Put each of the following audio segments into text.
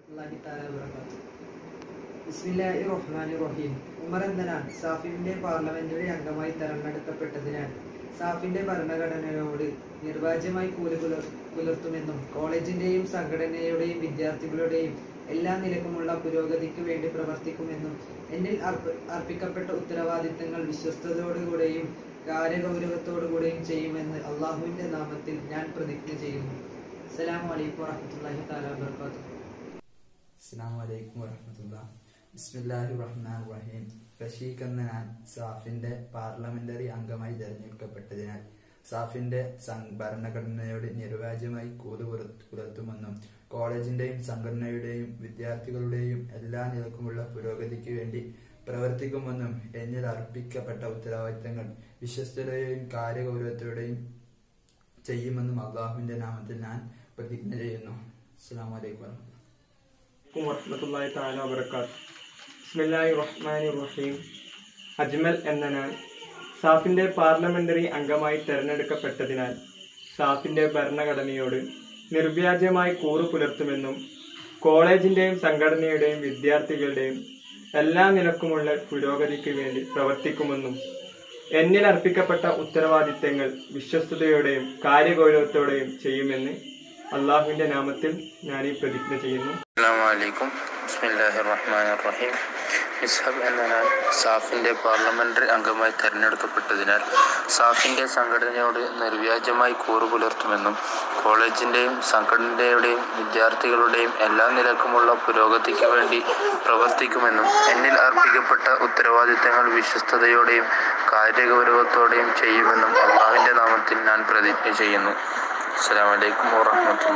വറഹ്മത്തുള്ളാഹി തആല വബറകാതുഹു. ബിസ്മില്ലാഹി റഹ്മാനി റഹീം ഉമർ എന്നനാൻ സാഫിന്റെ പാർലമെന്ററി അംഗമായി തെരഞ്ഞെടുക്കപ്പെട്ടതിനാൽ സാഫിന്റെ ഭരണഘടനയോട് നിർവാജ്യമായി കൂലി പുലർ പുലർത്തുമെന്നും കോളേജിന്റെയും സംഘടനയുടെയും വിദ്യാർത്ഥികളുടെയും എല്ലാ നിലക്കുമുള്ള പുരോഗതിക്ക് വേണ്ടി പ്രവർത്തിക്കുമെന്നും എന്നിൽ അർപ്പ- അർപ്പിക്കപ്പെട്ട ഉത്തരവാദിത്തങ്ങൾ വിശ്വസ്തയോടുകൂടെയും കാര്യഗൗരവത്തോടുകൂടെയും ചെയ്യുമെന്ന് അള്ളാഹുവിന്റെ നാമത്തിൽ ഞാൻ പ്രതിജ്ഞ ചെയ്യുന്നു അസ്സലാമു അലൈക്കും വറഹ്മത്തുള്ളാഹി തആല വബറകാതുഹു അസ്സാം വലൈക്കും വറഹമത്തുള്ള ബിസ്മില്ലാഹി റഹ്മാൻ റഹീം റഷീഖ് എന്ന ഞാൻ സാഫിന്റെ പാർലമെന്ററി അംഗമായി തെരഞ്ഞെടുക്കപ്പെട്ടതിനാൽ സാഫിന്റെ സം- ഭരണഘടനയോട് നിർവാജ്യമായി കൂറ് പുറ- പുലർത്തുമെന്നും കോളേജിന്റെയും സംഘടനയുടെയും വിദ്യാർത്ഥികളുടെയും എല്ലാ നിലക്കുമുള്ള പുരോഗതിക്ക് വേണ്ടി പ്രവർത്തിക്കുമെന്നും എന്നിൽ അർപ്പിക്കപ്പെട്ട ഉത്തരവാദിത്തങ്ങൾ വിശ്വസ്തതയോടെയും കാര്യഗൗരവത്തോടെയും ചെയ്യുമെന്നും അള്ളാഹുവിന്റെ നാമത്തിൽ ഞാൻ പ്രതിജ്ഞ ചെയ്യുന്നു അസ്സാം വലൈക്കും വറഹമത്തുള്ള അലൈക്കും വറഹ്മത്തുള്ളാഹി തആല വബറകാത്ത് ബിസ്മില്ലാഹി റഹ്മാനി റഹീം അജ്മൽ എന്ന ഞാൻ സാഫിൻ്റെ പാർലമെന്ററി അംഗമായി തെരഞ്ഞെടുക്കപ്പെട്ടതിനാൽ സാഫിൻ്റെ ഭരണഘടനയോട് നിർവ്യാജമായി കൂറു പുലർത്തുമെന്നും കോളേജിൻ്റെയും സംഘടനയുടെയും വിദ്യാർത്ഥികളുടെയും എല്ലാ നിലക്കുമുള്ള പുരോഗതിക്ക് വേണ്ടി പ്രവർത്തിക്കുമെന്നും എന്നിൽ അർപ്പിക്കപ്പെട്ട ഉത്തരവാദിത്തങ്ങൾ വിശ്വസ്തയോടെയും കാര്യഗൗരവത്തോടെയും ചെയ്യുമെന്ന് അള്ളാഹുവിൻ്റെ നാമത്തിൽ ഞാൻ ഈ പ്രതിജ്ഞ ചെയ്യുന്നു അസ്സാമലൈക്കും ബിസ്മില്ലാഹി റഹ്മാൻ റഹീം ഇസ്ഹബ് എന്ന ഞാൻ സാഫിൻ്റെ പാർലമെൻ്ററി അംഗമായി തെരഞ്ഞെടുക്കപ്പെട്ടതിനാൽ സാഫിൻ്റെ സംഘടനയോട് നിർവ്യാജമായി കൂറു പുലർത്തുമെന്നും കോളേജിൻ്റെയും സംഘടനയുടെയും വിദ്യാർത്ഥികളുടെയും എല്ലാ നിലക്കുമുള്ള പുരോഗതിക്ക് വേണ്ടി പ്രവർത്തിക്കുമെന്നും എന്നിൽ അർപ്പിക്കപ്പെട്ട ഉത്തരവാദിത്തങ്ങൾ വിശ്വസ്തയോടെയും കാര്യഗൗരവത്തോടെയും ചെയ്യുമെന്നും അള്ളാഹുവിൻ്റെ നാമത്തിൽ ഞാൻ പ്രതിജ്ഞ ചെയ്യുന്നു അസ്സാം വലൈക്കും വാഹമത്തുള്ള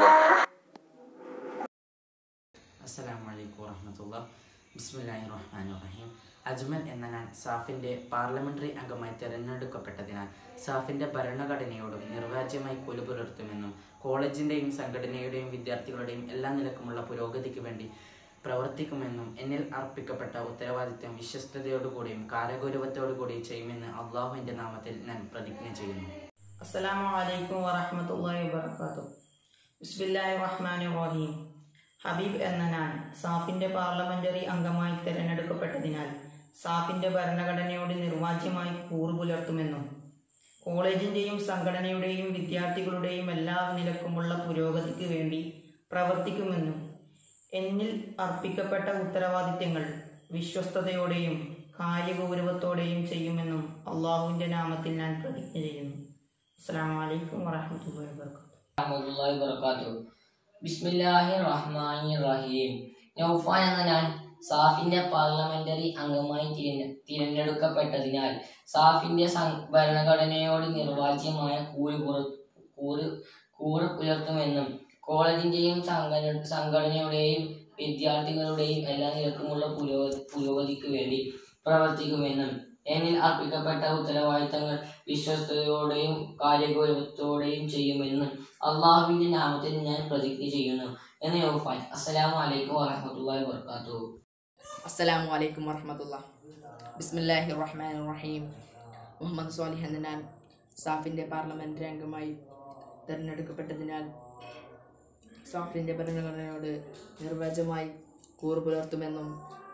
അസ്സലാമു അലൈക്കും വറഹമത്തുള്ള ബിസ്മില്ലാഹി റഹ്മാൻ റഹീം അജ്മൽ എന്ന ഞാൻ സാഫിൻ്റെ പാർലമെന്ററി അംഗമായി തിരഞ്ഞെടുക്കപ്പെട്ടതിനാൽ സാഫിൻ്റെ ഭരണഘടനയോടും നിർവാജ്യമായി കൊലു പുലർത്തുമെന്നും കോളേജിൻ്റെയും സംഘടനയുടെയും വിദ്യാർത്ഥികളുടെയും എല്ലാ നിലക്കുമുള്ള പുരോഗതിക്ക് വേണ്ടി പ്രവർത്തിക്കുമെന്നും എന്നിൽ അർപ്പിക്കപ്പെട്ട ഉത്തരവാദിത്വം വിശ്വസ്തയോടുകൂടിയും കാലഗൗരവത്തോടുകൂടിയും ചെയ്യുമെന്ന് അള്ളാഹുവിൻ്റെ നാമത്തിൽ ഞാൻ പ്രതിജ്ഞ ചെയ്യുന്നു അസ്സലാമു അലൈക്കും വറഹ്മത്തുള്ളാഹി വബറകാതുഹു ബിസ്മില്ലാഹിർ റഹ്മാനിർ റഹീം ഹബീബ് എന്ന ഞാൻ സാഫിന്റെ പാർലമെന്ററി അംഗമായി തിരഞ്ഞെടുക്കപ്പെട്ടതിനാൽ സാഫിന്റെ ഭരണഘടനയോട് നിർവാജ്യമായി കൂറു പുലർത്തുമെന്നും കോളേജിന്റെയും സംഘടനയുടെയും വിദ്യാർത്ഥികളുടെയും എല്ലാ നിലക്കുമുള്ള പുരോഗതിക്ക് വേണ്ടി പ്രവർത്തിക്കുമെന്നും എന്നിൽ അർപ്പിക്കപ്പെട്ട ഉത്തരവാദിത്തങ്ങൾ വിശ്വസ്തയോടെയും കാര്യഗൗരവത്തോടെയും ചെയ്യുമെന്നും അള്ളാഹുവിന്റെ നാമത്തിൽ ഞാൻ പ്രതിജ്ഞ ചെയ്യുന്നു അസ്സാം വലൈക്കും വാഹമത്തല്ലാ വാബർക്കാത്തു വറഹ്മത്തുള്ളാഹി വബറകാതുഹു ബിസ്മില്ലാഹിർ റഹ്മാനിർ റഹീം നൗഫാൻ എന്ന ഞാൻ സാഫിന്റെ പാർലമെന്ററി അംഗമായി തിരഞ്ഞ- തിരഞ്ഞെടുക്കപ്പെട്ടതിനാൽ സാഫിന്റെ സം- ഭരണഘടനയോട് നിർവാജ്യമായ കൂറ് പുറ കൂറ് കൂറ് പുലർത്തുമെന്നും കോളേജിന്റെയും സംഘടന സംഘടനയുടെയും വിദ്യാർത്ഥികളുടെയും എല്ലാ നിലക്കുമുള്ള പുരോഗതി പുരോഗതിക്ക് വേണ്ടി പ്രവർത്തിക്കുമെന്നും എന്നിൽ അർപ്പിക്കപ്പെട്ട ഉത്തരവാദിത്തങ്ങൾ വിശ്വസ്തയോടെയും കാര്യഗൗരവത്തോടെയും ചെയ്യുമെന്നും അള്ളാഹുവിന്റെ നാമത്തിൽ ഞാൻ പ്രതിജ്ഞ ചെയ്യുന്നു എന്ന് യോഫാൻ അസ്സലാമു അലൈക്കും വറഹ്മത്തുള്ളാഹി വബറകാതുഹു അസ്സലാമു അലൈക്കും വറഹമത്തുള്ള ബിസ്മില്ലാഹി റഹ്മാൻ റഹീം മുഹമ്മദ് സ്വാലിഹ് എന്ന ഞാൻ സാഫിൻ്റെ പാർലമെൻ്ററി അംഗമായി തിരഞ്ഞെടുക്കപ്പെട്ടതിനാൽ സാഫിൻ്റെ ഭരണഘടനയോട് നിർവചമായി കൂറു പുലർത്തുമെന്നും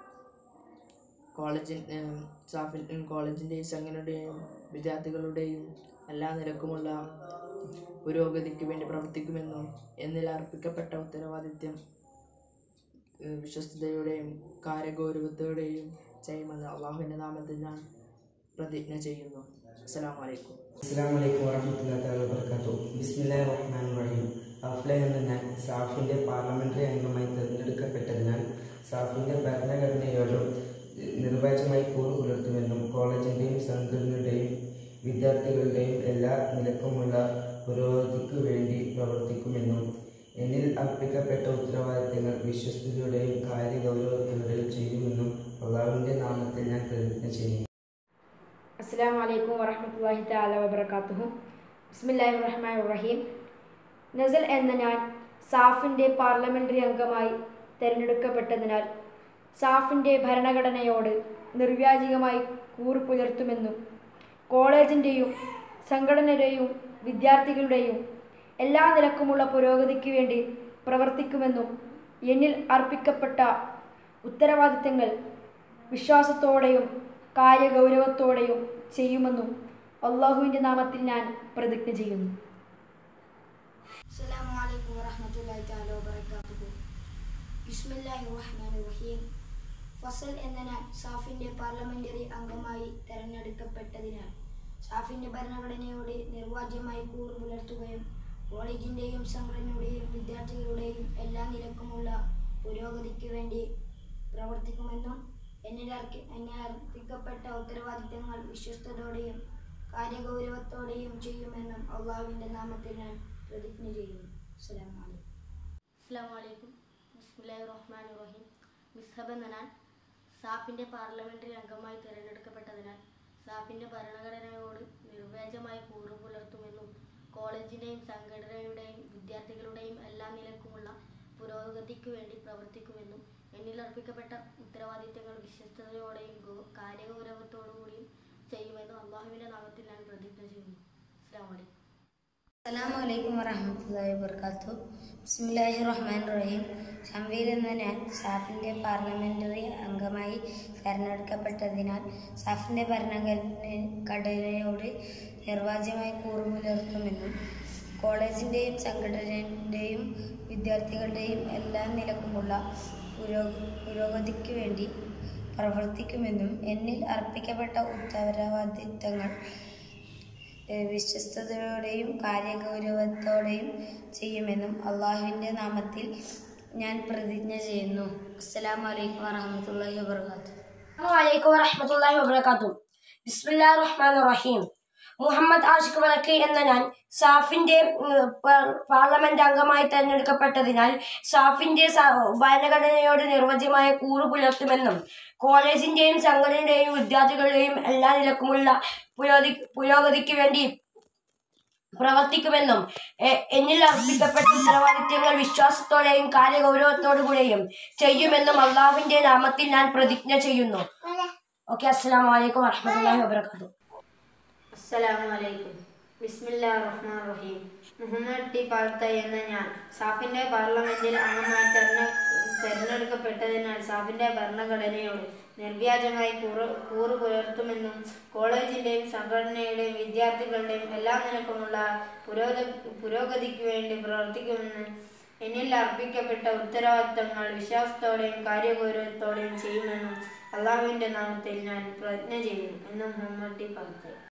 കോളേജിൻ ഏം, സാഫിൻ ഉം, കോളേജിൻ്റെയും സംഘടനയുടെയും വിദ്യാർത്ഥികളുടെയും എല്ലാ നിലക്കുമുള്ള പുരോഗതിക്ക് വേണ്ടി പ്രവർത്തിക്കുമെന്നും എന്നിൽ അർപ്പിക്കപ്പെട്ട ഉത്തരവാദിത്യം ഏഹ് വിശ്വസ്തയോടെയും കാര്യഗൗരവത്തോടെയും ചെയ്യുമെന്ന് അള്ളാഹുവിൻ്റെ നാമത്തിൽ ഞാൻ പ്രതിജ്ഞ ചെയ്യുന്നു അസ്സലാമു അലൈക്കും അസ്സാം വലൈക്കും വറഹമത്തല്ലാ വബർക്കാത്തു ബിസ്മില്ലാഹി റഹ്മാൻ റഹീം അഫ്ല എന്ന ഞാൻ സാഫിൻ്റെ പാർലമെൻ്ററി അംഗമായി തിരഞ്ഞെടുക്കപ്പെട്ടതിനാൽ സാഫിൻ്റെ ഭരണഘടനയോടും നിർവാജ്യമായി കൂറു പുലർത്തുമെന്നും കോളേജിൻ്റെയും സംഘടനയുടെയും വിദ്യാർത്ഥികളുടെയും എല്ലാ നിലക്കുമുള്ള പുരോഗതിക്ക് വേണ്ടി പ്രവർത്തിക്കുമെന്നും എന്നിൽ അർപ്പിക്കപ്പെട്ട ഉത്തരവാദിത്തങ്ങൾ വിശ്വസ്തയോടെയും കാര്യഗൗരവത്തോടെയും ചെയ്യുമെന്നും അള്ളാഹുവിൻ്റെ നാമത്തിൽ ഞാൻ പ്രതിജ്ഞ ചെയ്യുന്നു അസ്സാം വലൈക്കും വറഹമത്തല്ലാഹി താല വബർക്കാത്തുഹു ബിസ്മില്ലാഹി റഹ്മാൻ റഹീം നസൽ എന്ന ഞാൻ സാഫിൻ്റെ പാർലമെൻ്ററി അംഗമായി തിരഞ്ഞെടുക്കപ്പെട്ടതിനാൽ സാഫിൻ്റെ ഭരണഘടനയോട് നിർവ്യാജികമായി കൂറു പുലർത്തുമെന്നും കോളേജിൻ്റെയും സംഘടനയുടെയും വിദ്യാർത്ഥികളുടെയും എല്ലാ നിലക്കുമുള്ള പുരോഗതിക്ക് വേണ്ടി പ്രവർത്തിക്കുമെന്നും എന്നിൽ അർപ്പിക്കപ്പെട്ട ഉത്തരവാദിത്തങ്ങൾ വിശ്വാസത്തോടെയും കാര്യഗൗരവത്തോടെയും ചെയ്യുമെന്നും അള്ളാഹുവിൻ്റെ നാമത്തിൽ ഞാൻ പ്രതിജ്ഞ ചെയ്യുന്നു അസ്സലാമു അലൈക്കും വറഹ്മത്തുള്ളാഹി തആല വബറകാതുഹു ബിസ്മില്ലാഹിർ റഹ്മാനിർ റഹീം ഫസൽ എന്ന ഞാൻ സാഫിന്റെ പാർലമെന്ററി അംഗമായി തെരഞ്ഞെടുക്കപ്പെട്ടതിനാൽ സാഫിന്റെ ഭരണഘടനയോട് നിർവാജ്യമായി കൂറ് പുലർത്തുകയും കോളേജിന്റെയും സംഘടനയുടെയും വിദ്യാർത്ഥികളുടെയും എല്ലാ നിലക്കുമുള്ള പുരോഗതിക്ക് വേണ്ടി പ്രവർത്തിക്കുമെന്നും എന്നിൽ അർപ്പി- എന്നിൽ അർപ്പിക്കപ്പെട്ട ഉത്തരവാദിത്തങ്ങൾ വിശ്വസ്തയോടെയും കാര്യഗൗരവത്തോടെയും ചെയ്യുമെന്നും അള്ളാഹുവിന്റെ നാമത്തിൽ ഞാൻ പ്രതിജ്ഞ ചെയ്യുന്നു അസ്സലാമു അലൈക്കും അസ്സാം വലൈക്കും ബിസ്മില്ലാഹി റഹ്മാൻ റഹീം മിസ്ഹബ് എന്ന ഞാൻ സാഫിൻ്റെ പാർലമെൻ്ററി അംഗമായി തിരഞ്ഞെടുക്കപ്പെട്ടതിനാൽ സാഫിൻ്റെ ഭരണഘടനയോട് നിർവ്യാജമായി കൂറു പുലർത്തുമെന്നും കോളേജിൻ്റെയും സംഘടനയുടെയും വിദ്യാർത്ഥികളുടെയും എല്ലാ നിലക്കുമുള്ള പുരോഗതിക്ക് വേണ്ടി പ്രവർത്തിക്കുമെന്നും എന്നിൽ അർപ്പിക്കപ്പെട്ട ഉത്തരവാദിത്തങ്ങൾ വിശ്വസ്തയോടെയും ഗൗ- കാര്യഗൗരവത്തോടുകൂടിയും ചെയ്യുമെന്നും അള്ളാഹുവിൻ്റെ നാമത്തിൽ ഞാൻ പ്രതിജ്ഞ ചെയ്യുന്നു അസ്സാം വലൈക്കും അസ്സലാമു അലൈക്കും വറഹ്മത്തുള്ളാഹി വബർക്കാത്തു ബിസ്മില്ലാഹി റഹ്മാൻ റഹീം ഷംവീൽ എന്ന ഞാൻ സാഫിൻ്റെ പാർലമെൻ്ററി അംഗമായി തിരഞ്ഞെടുക്കപ്പെട്ടതിനാൽ സാഫിൻ്റെ ഭരണഘടനയോട് നിർവാജ്യമായി കൂറു പുലർത്തുമെന്നും കോളേജിൻ്റെയും സംഘടനയുടെയും വിദ്യാർത്ഥികളുടെയും എല്ലാ നിലക്കുമുള്ള പുരോ പുരോഗതിക്ക് വേണ്ടി പ്രവർത്തിക്കുമെന്നും എന്നിൽ അർപ്പിക്കപ്പെട്ട ഉത്തരവാദിത്തങ്ങൾ ഏഹ് വിശ്വസ്തയോടെയും കാര്യഗൗരവത്തോടെയും ചെയ്യുമെന്നും അള്ളാഹുവിൻ്റെ നാമത്തിൽ ഞാൻ പ്രതിജ്ഞ ചെയ്യുന്നു അസ്സലാമു അലൈക്കും വറഹ്മത്തുള്ളാഹി വബർക്കാത്തു വലൈക്കും വറഹ്മത്തുള്ളാഹി വബറകാതുഹു ബിസ്മില്ലാഹിർ റഹ്മാനിർ റഹീം മുഹമ്മദ് ആഷിഖ് വിളക്ക് എന്ന ഞാൻ സാഫിന്റെ ഉം, പാർ- പാർലമെന്റ് അംഗമായി തെരഞ്ഞെടുക്കപ്പെട്ടതിനാൽ സാഫിന്റെ സ- ഭരണഘടനയോട് നിർവജ്യമായ കൂറു പുലർത്തുമെന്നും കോളേജിന്റെയും സംഘടനയുടെയും വിദ്യാർത്ഥികളുടെയും എല്ലാ നിലക്കുമുള്ള പുരോഗതി പുരോഗതിക്ക് വേണ്ടി പ്രവർത്തിക്കുമെന്നും എ- എന്നിൽ അർപ്പിക്കപ്പെട്ട ഉത്തരവാദിത്യങ്ങൾ വിശ്വാസത്തോടെയും കാര്യഗൗരവത്തോടുകൂടെയും ചെയ്യുമെന്നും അള്ളാഹുവിന്റെ നാമത്തിൽ ഞാൻ പ്രതിജ്ഞ ചെയ്യുന്നു ഓക്കെ അസ്സലാമു അലൈക്കും വറഹ്മത്തുള്ളാഹി വബറകാതുഹു അസ്സലാമു അലൈക്കും ബിസ്മില്ലാ റഹ്മാൻ റഹീം മുഹമ്മദ് ടി പാർത്ത എന്ന ഞാൻ സാഫിന്റെ പാർലമെന്റിൽ അംഗമായി തെരഞ്ഞ തെരഞ്ഞെടുക്കപ്പെട്ടതിനാൽ സാഫിന്റെ ഭരണഘടനയോട് നിർവ്യാജമായി കൂറ് കൂറ് പുലർത്തുമെന്നും കോളേജിന്റെയും സംഘടനയുടെയും വിദ്യാർത്ഥികളുടെയും എല്ലാ നിലക്കുമുള്ള പുരോഗ പുരോഗതിക്ക് വേണ്ടി പ്രവർത്തിക്കുമെന്ന് എന്നിൽ അർപ്പിക്കപ്പെട്ട ഉത്തരവാദിത്തങ്ങൾ വിശ്വാസത്തോടെയും കാര്യഗൗരവത്തോടെയും ചെയ്യുമെന്നും അള്ളാഹുവിന്റെ നാമത്തിൽ ഞാൻ പ്രതിജ്ഞ ചെയ്യുന്നു എന്നും മുഹമ്മദ് ടി പാർത്ത